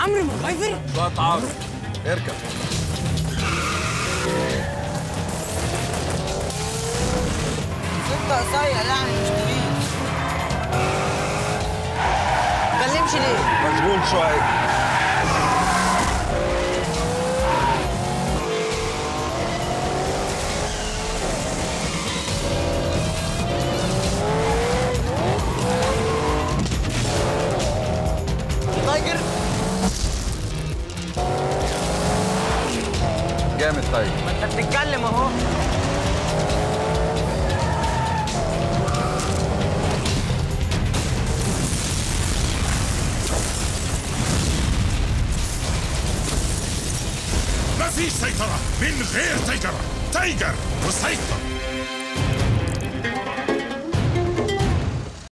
عمرو مغيفر شوية عمرو اركب انت قصير يعني مش طويل متكلمش ليه؟ مشغول شوية تايجر جامد طيب ما انت بتتكلم اهو مفيش سيطرة من غير تيجرة تايجر مسيطر